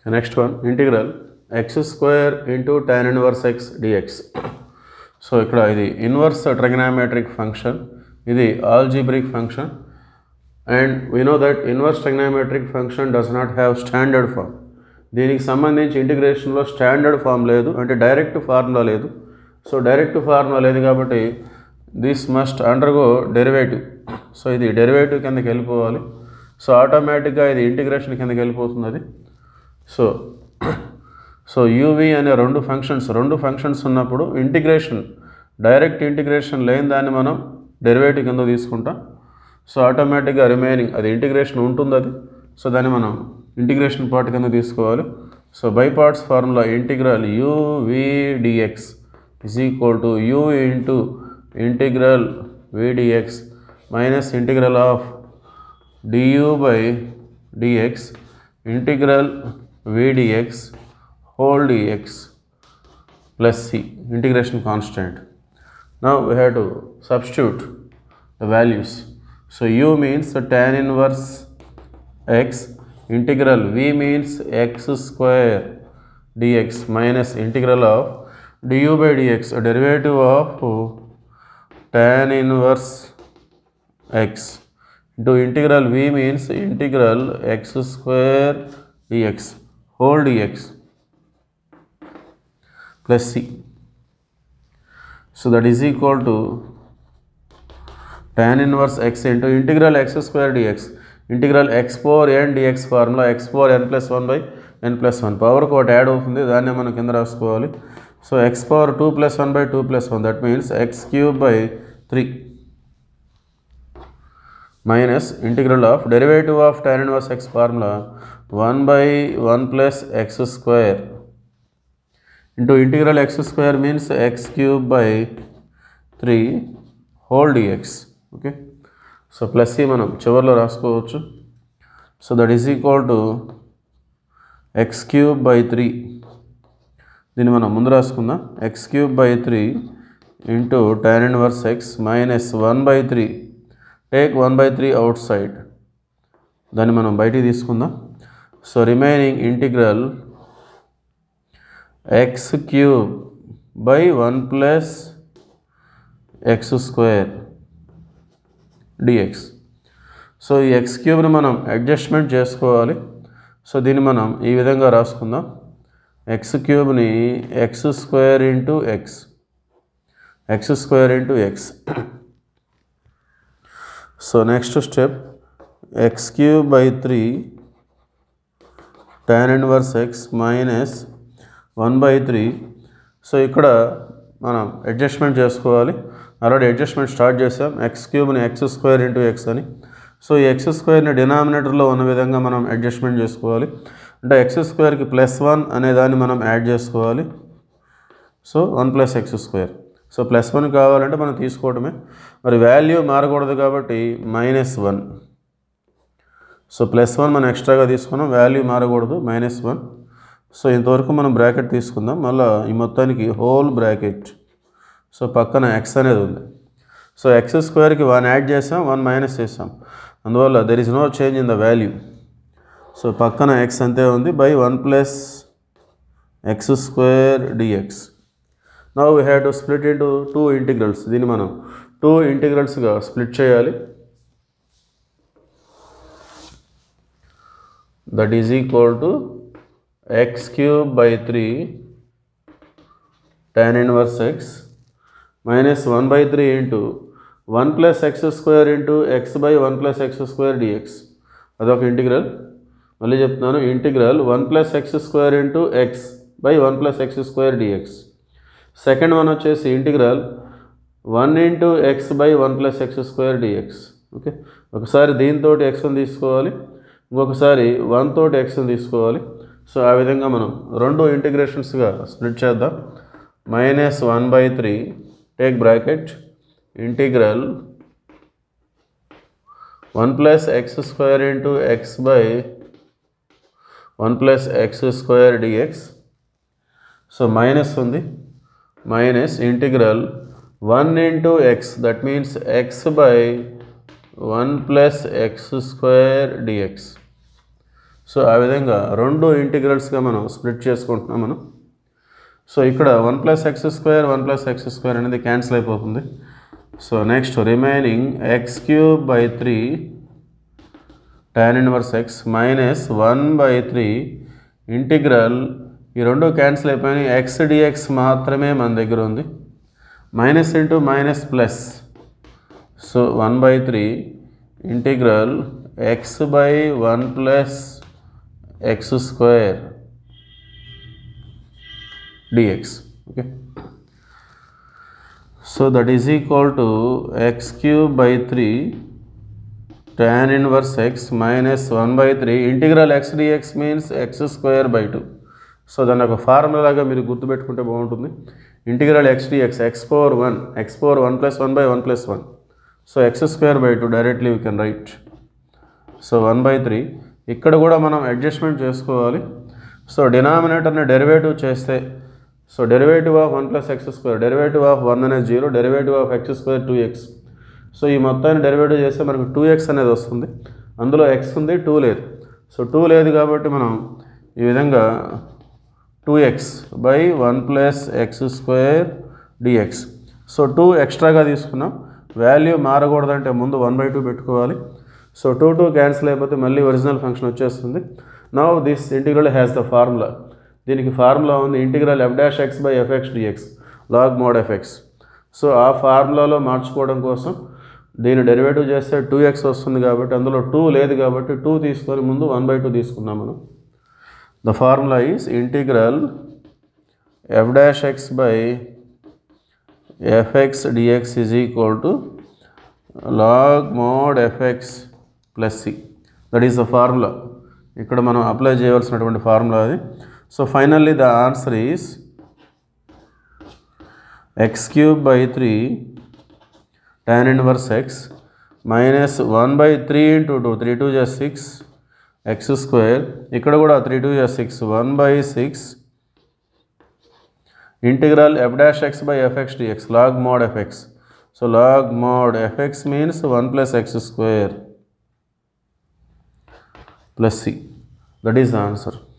Next one integral x square into tan inverse x dx so ఇక్కడ ఇది inverse trigonometric function ఇది algebraic function and we know that inverse trigonometric function does not have standard form దీనికి సంబంధించి ఇంటిగ్రేషన్లో standard form లేదు అంటే direct formula లేదు so direct formula లేదు కాబట్టి this must undergo derivative so ఇది డెరివేటివ్ కిందకి వెళ్ళిపోవాలి సో ఆటోమేటిక్గా ఇది ఇంటిగ్రేషన్ కిందకి వెళ్ళిపోతుంది అది సో సో యూవి అనే రెండు ఫంక్షన్స్ రెండు ఫంక్షన్స్ ఉన్నప్పుడు ఇంటిగ్రేషన్ డైరెక్ట్ ఇంటిగ్రేషన్ లేని దాన్ని మనం డెరివేటివ్ కింద తీసుకుంటాం సో ఆటోమేటిక్గా రిమైనింగ్ అది ఇంటిగ్రేషన్ ఉంటుంది అది సో దాన్ని మనం ఇంటిగ్రేషన్ పార్ట్ కింద తీసుకోవాలి so by parts formula integral u v dx is equal to u into integral v dx minus integral of du by dx integral vdx whole dx plus c integration constant now we have to substitute the values so u means the tan inverse x integral v means x square dx minus integral of du by dx a derivative of tan inverse x into integral v means integral x square dx whole dx plus c. So that is equal to tan inverse x into integral x square dx integral x power n dx ఫార్ములా x power n plus 1 by n plus 1 పవర్కి ఒకటి add అవుతుంది దాన్నే మనం కింద రాసుకోవాలి so x power two plus one by two plus one that means x cube by three minus integral of derivative of tan inverse x formula one by one plus x square into integral x square means x cube by three whole dx okay so plus ఈ మనం చివరిలో రాసుకోవచ్చు so that is equal to x cube by three దీన్ని మనం ముందు రాసుకుందాం x cube by three into tan inverse x minus one by three take one by three outside దాన్ని మనం బయటికి తీసుకుందాం so remaining integral x cube by one plus x square dx so ఈ x క్యూబ్ని మనం adjustment చేసుకోవాలి so దీన్ని మనం ఈ విధంగా రాసుకుందాం ఎక్స్ క్యూబ్ని x square into x x square into X so next step x cube by three tan inverse x minus one by three so ఇక్కడ మనం అడ్జస్ట్మెంట్ చేసుకోవాలి ఆల్రెడీ అడ్జస్ట్మెంట్ స్టార్ట్ చేసాం ఎక్స్ క్యూబ్ని ఎక్స్ స్క్వేర్ ఇంటూ ఎక్స్ అని so ఈ x స్క్వేర్ని డినామినేటర్లో ఉన్న విధంగా మనం అడ్జస్ట్మెంట్ చేసుకోవాలి అంటే ఎక్స్ స్క్వేర్కి ప్లస్ వన్ అనే దాన్ని మనం యాడ్ చేసుకోవాలి so one plus x square so plus one కావాలంటే మనం తీసుకోవడమే మరి వాల్యూ మారకూడదు కాబట్టి minus one so plus one మనం ఎక్స్ట్రాగా తీసుకున్నాం వాల్యూ మారకూడదు మైనస్ వన్ సో ఇంతవరకు మనం బ్రాకెట్ తీసుకుందాం మళ్ళీ ఈ మొత్తానికి హోల్ బ్రాకెట్ సో పక్కన ఎక్స్ అనేది ఉంది సో ఎక్స్ స్క్వేర్కి వన్ యాడ్ చేసాం వన్ మైనస్ చేసాం అందువల్ల there is no change in the value so పక్కన ఎక్స్ అంతే ఉంది by one plus x square dx now we have to split into two integrals దీన్ని మనం టూ ఇంటిగ్రల్స్గా స్ప్లిట్ చేయాలి that is equal to x cube by three tan inverse x minus one by three into one plus x square into x by one plus x square dx అదొక integral మళ్ళీ చెప్తున్నాను integral one plus x square into x by one plus x square dx second one వచ్చేసి integral one into x by one plus x square dx okay ఒకసారి దీంతో ఎక్స్ని తీసుకోవాలి ఇంకొకసారి one తోటి ఎక్స్ని తీసుకోవాలి సో ఆ విధంగా మనం రెండు ఇంటిగ్రేషన్స్గా స్ప్లిట్ చేద్దాం minus one by three take bracket integral one plus x square into x by one plus x square dx so minus ఉంది minus integral one into x that means x by one plus x square dx so ఆ విధంగా రెండు ఇంటిగ్రల్స్గా మనం split చేసుకుంటున్నాం మనం so ఇక్కడ one plus x square one plus x square అనేది cancel అయిపోతుంది so next remaining x cube by three tan inverse x minus one by three integral ఈ రెండు క్యాన్సిల్ అయిపోయినాయి ఎక్స్ డిఎక్స్ మాత్రమే మన దగ్గర ఉంది minus into minus plus so one by three integral x by one plus x square dx okay so that is equal to x cube by three tan inverse x minus 1 by 3 integral x dx means x square by two so దాన్ని ఒక formula లాగా మీరు గుర్తుపెట్టుకుంటే బాగుంటుంది integral x dx x power one x power one plus one by one plus one so X square by two directly you can write so one by three ఇక్కడ కూడా మనం adjustment చేసుకోవాలి సో డినామినేటర్ని derivative చేస్తే so derivative of one plus x square derivative of one అనేది zero derivative of x square two x so ఈ మొత్తాన్ని derivative చేస్తే మనకు టూ ఎక్స్ అనేది వస్తుంది అందులో ఎక్స్ ఉంది టూ లేదు సో టూ లేదు కాబట్టి మనం ఈ విధంగా two x by one plus x square dx so two ఎక్స్ట్రాగా తీసుకున్నాం వాల్యూ మారకూడదంటే ముందు వన్ బై టూ పెట్టుకోవాలి సో టూ టూ క్యాన్సిల్ అయిపోతే మళ్ళీ ఒరిజినల్ ఫంక్షన్ వచ్చేస్తుంది now this integral has the formula దీనికి ఫార్ములా ఉంది integral f dash x by fx dx log mod fx so ఆ ఫార్ములాలో మార్చుకోవడం కోసం దీని డెరివేటివ్ చేస్తే టూ ఎక్స్ వస్తుంది కాబట్టి అందులో టూ లేదు కాబట్టి టూ తీసుకొని ముందు వన్ బై టూ తీసుకున్నాం మనం the formula is integral f dash x by fx dx is equal to log mod fx plus c that is the formula ఇక్కడ మనం అప్లై చేయవలసినటువంటి ఫార్ములా అది so finally the answer is x cube by three tan inverse x minus one by three into two three twos six x square ఇక్కడ కూడా three twos six one by six integral f dash x by fx dx log mod fx so log mod fx means one plus x square plus c that is the answer